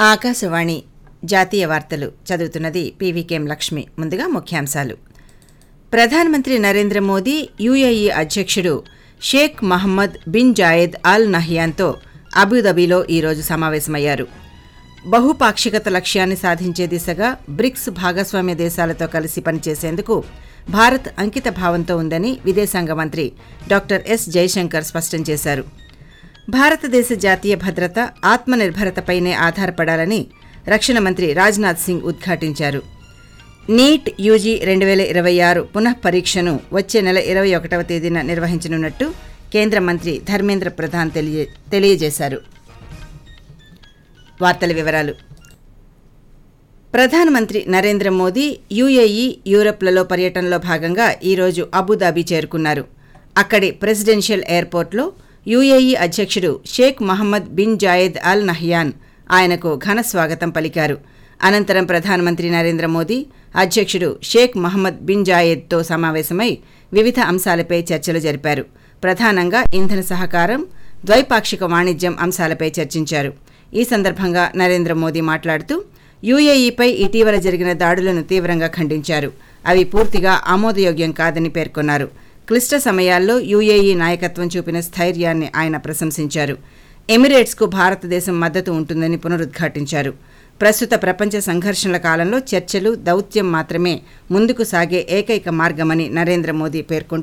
ఆకాశవాణి జాతీయ వార్తలు చదువుతున్నది పీవీకేఎం లక్ష్మి ముందుగా ముఖ్యాంశాలు ప్రధానమంత్రి నరేంద్ర మోదీ యుఏఈ అధ్యక్షుడు Sheikh Mohamed bin Zayed Al నహ్యాన్తో అబుదాబిలో ఈరోజు సమావేశమయ్యారు బహుపాక్షికత లక్ష్యాన్ని సాధించే దిశగా బ్రిక్స్ భాగస్వామ్య దేశాలతో కలిసి పనిచేసేందుకు భారత్ అంకిత భావంతో ఉందని విదేశాంగ మంత్రి డాక్టర్ ఎస్ జైశంకర్ స్పష్టం చేశారు భారతదేశ జాతీయ భద్రత ఆత్మనిర్భరతపైనే ఆధారపడాలని రక్షణ మంత్రి రాజ్నాథ్ సింగ్ ఉద్ఘాటించారు నీట్ యూజీ రెండు వేల ఇరవై ఆరు పునః పరీక్షను వచ్చే నెల ఇరవై ఒకటవ తేదీన నిర్వహించనున్నట్టు కేంద్ర మంత్రి ధర్మేంద్ర ప్రధాన్ తెలియ తెలియజేశారు వార్తల వివరాలు ప్రధానమంత్రి నరేంద్ర మోదీ యుఏఈ యూరప్లలో పర్యటనలో భాగంగా ఈరోజు అబుదాబి చేరుకున్నారు అక్కడి ప్రెసిడెన్షియల్ ఎయిర్పోర్ట్లో యుఏఈ అధ్యక్షుడు Sheikh Mohamed bin Zayed Al Nahyan ఆయనకు ఘన స్వాగతం పలికారు అనంతరం ప్రధానమంత్రి నరేంద్ర మోదీ అధ్యక్షుడు షేక్ మహమ్మద్ బిన్ జాయెద్తో సమావేశమై వివిధ అంశాలపై చర్చలు జరిపారు ప్రధానంగా ఇంధన సహకారం ద్వైపాక్షిక వాణిజ్యం అంశాలపై చర్చించారు ఈ సందర్భంగా నరేంద్ర మోదీ మాట్లాడుతూ యుఏఈపై ఇటీవల జరిగిన దాడులను తీవ్రంగా ఖండించారు అవి పూర్తిగా ఆమోదయోగ్యం కాదని పేర్కొన్నారు క్లిష్ట సమయాల్లో యుఏఈ నాయకత్వం చూపిన స్థైర్యాన్ని ఆయన ప్రశంసించారు ఎమిరేట్స్కు భారతదేశం మద్దతు ఉంటుందని పునరుద్ఘాటించారు ప్రస్తుత ప్రపంచ సంఘర్షణల కాలంలో చర్చలు దౌత్యం మాత్రమే ముందుకు సాగే ఏకైక మార్గమని నరేంద్ర మోదీ పేర్కొంటూ